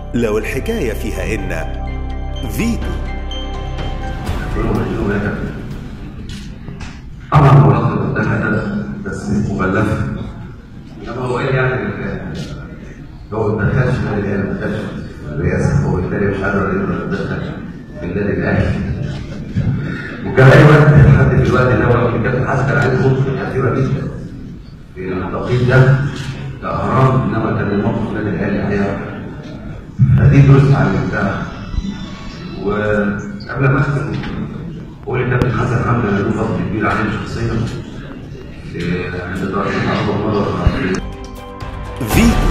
لو الحكاية فيها إن فيتو طبعا هو لقب قدام هدف بس مش مغلف انما هو ايه يعني هو ما دخلش النادي الاهلي ما دخلش الرئاسه وبالتالي مش قادر يقدر يتدخل في النادي الاهلي وكان اي وقت لحد في الوقت اللي هو الكابتن حسن كان عنده فرصه كثيره جدا في التوقيت ده كاهرام انما كان الموقف النادي الاهلي عليها فدي دروس اتعلمتها وقبل ما اختم بقول الكابتن حسن حمد له فضل كبير عليه شخصيا في عند درجه اول مره فيتو